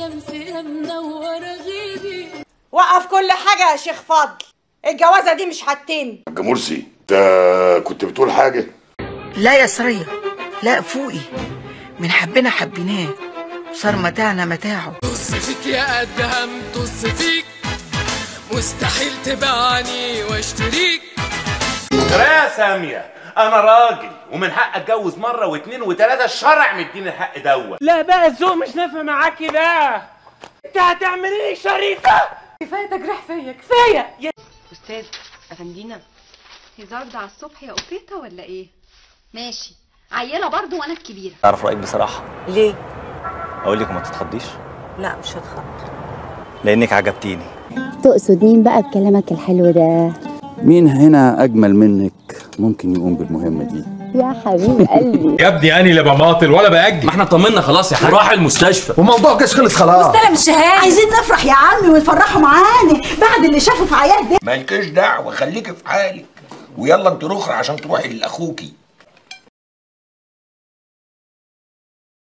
الشمس يا منورة غيبي وقف كل حاجة يا شيخ فضل الجوازة دي مش هتتم حاج مرسي انت كنت بتقول حاجه لا يا سرية لا فوقي من حبنا حبيناه صار متاعنا متاعه طز فيك يا قد هم طز فيك مستحيل تبعني واشتريك يا سامية أنا راجل ومن حق أتجوز مرة واتنين وتلاتة الشرع مديني الحق دوت لا بقى الذوق مش نافع معاكي بقى انت هتعملي لي شريفه كفاية تجرح فيا كفاية استاذ افندينا هزار ده على الصبح يا اوبريتا ولا ايه ماشي عيله برضو وانا الكبيره اعرف رايك بصراحه ليه؟ اقول لك وما تتخضيش لا مش هتخط لانك عجبتيني تقصد مين بقى بكلامك الحلو ده مين هنا أجمل منك ممكن يقوم بالمهمة دي يا حبيب قلبي يا ابني اني لا بماطل ولا باجل ما احنا طمنا خلاص يا حاج راح المستشفى وموضوع كاش خلص خلاص استلم الشهادة عايزين نفرح يا عمي ونفرحوا معانا بعد اللي شافوا في عيال ده مالكش دعوه خليكي في حالك ويلا انت رخر عشان تروحي لاخوكي